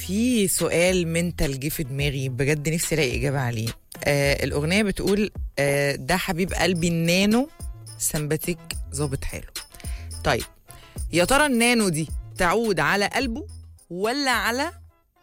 في سؤال منتال جه في دماغي بجد نفسي الاقي اجابه عليه آه الاغنيه بتقول آه ده حبيب قلبي النانو سمباتيك ظابط حاله طيب يا ترى النانو دي تعود على قلبه ولا على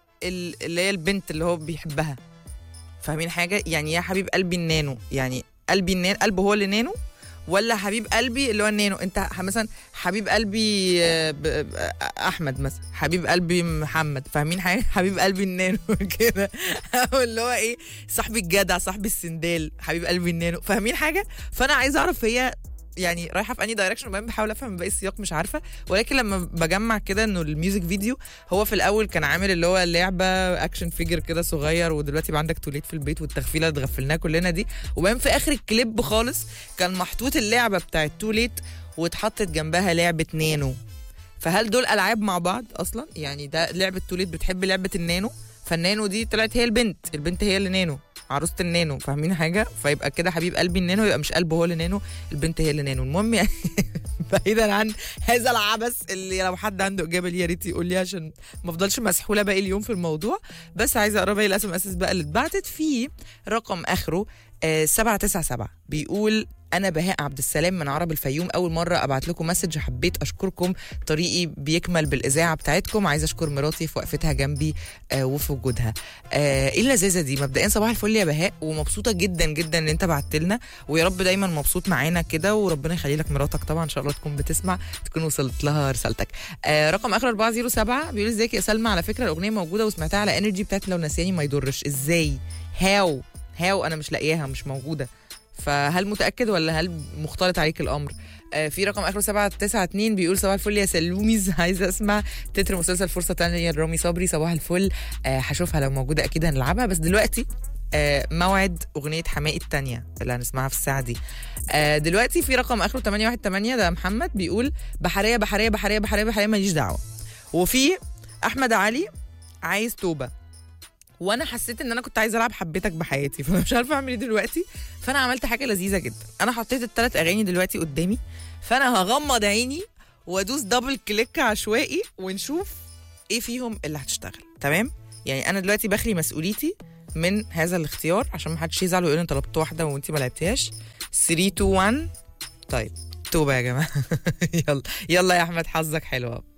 ال- اللي هي البنت اللي هو بيحبها فاهمين حاجه يعني يا حبيب قلبي النانو يعني قلبي النانو قلبه هو اللي نانو ولا حبيب قلبي اللي هو النانو انت ح- مثلا حبيب قلبي آه، ب- ب- احمد مثلا حبيب قلبي محمد فاهمين حاجه حبيب قلبي النانو كده او اللي هو ايه صاحبي الجدع صاحبي السندال حبيب قلبي النانو فاهمين حاجه فانا عايزه اعرف هي يعني رايحه في اني دايركشن وبعدين بحاول افهم باقي السياق مش عارفه ولكن لما بجمع كده انه الميوزك فيديو هو في الاول كان عامل اللي هو لعبه اكشن فيجر كده صغير ودلوقتي بقى عندك توليت في البيت والتغفيله اللي اتغفلناها كلنا دي وبعدين في اخر الكليب خالص كان محطوط اللعبه بتاعت توليت واتحطت جنبها لعبه نانو فهل دول العاب مع بعض اصلا يعني ده لعبه توليت بتحب لعبه النانو فالنانو دي طلعت هي البنت البنت هي اللي نانو عروسه النانو فاهمين حاجه فيبقى كده حبيب قلبي النانو يبقى مش قلبه هو اللي نانو البنت هي اللي نانو المهم يعني بعيدا عن هذا العبث اللي لو حد عنده اجابه ليه يا ريت يقول لي عشان ما افضلش مسحوله باقي اليوم في الموضوع بس عايزه اقرا باقي الاسم اساس بقى اللي اتبعتت في رقم اخره آه 797 بيقول انا بهاء عبد السلام من عرب الفيوم اول مره ابعت لكم مسج حبيت اشكركم طريقي بيكمل بالاذاعه بتاعتكم عايزه اشكر مراتي في وقفتها جنبي آه وفي وجودها آه ايه اللذاذه دي مبدئيا صباح الفل يا بهاء ومبسوطه جدا جدا ان انت بعت لنا ويا رب دايما مبسوط معانا كده وربنا يخلي لك مراتك طبعا ان شاء الله تكون بتسمع تكون وصلت لها رسالتك آه رقم اخر 407 بيقول ازيك يا سلمى على فكره الاغنيه موجوده وسمعتها على انرجي بتاعت لو نسياني ما يضرش ازاي هاو هاو انا مش لاقياها مش موجوده فهل متاكد ولا هل مختلط عليك الامر آه في رقم اخره 792 بيقول صباح الفل يا سلوميز عايزه اسمع تتر مسلسل فرصه تانية لرامي صبري صباح الفل آه هشوفها لو موجوده اكيد هنلعبها بس دلوقتي آه موعد اغنيه حماقي التانية اللي هنسمعها في الساعه دي آه دلوقتي في رقم اخره 818 ده محمد بيقول بحريه بحريه بحريه بحريه بحريه ماليش دعوه وفي احمد علي عايز توبه وانا حسيت ان انا كنت عايزه العب حبيتك بحياتي فانا مش عارفه اعمل ايه دلوقتي فانا عملت حاجه لذيذه جدا انا حطيت الثلاث اغاني دلوقتي قدامي فانا هغمض عيني وادوس دبل كليك عشوائي ونشوف ايه فيهم اللي هتشتغل تمام يعني انا دلوقتي بخلي مسؤوليتي من هذا الاختيار عشان ما حدش يزعل ويقول انت طلبت واحده وانت ما لعبتيهاش 3 2 1 طيب توبه يا جماعه يلا يلا يا احمد حظك حلو أهو.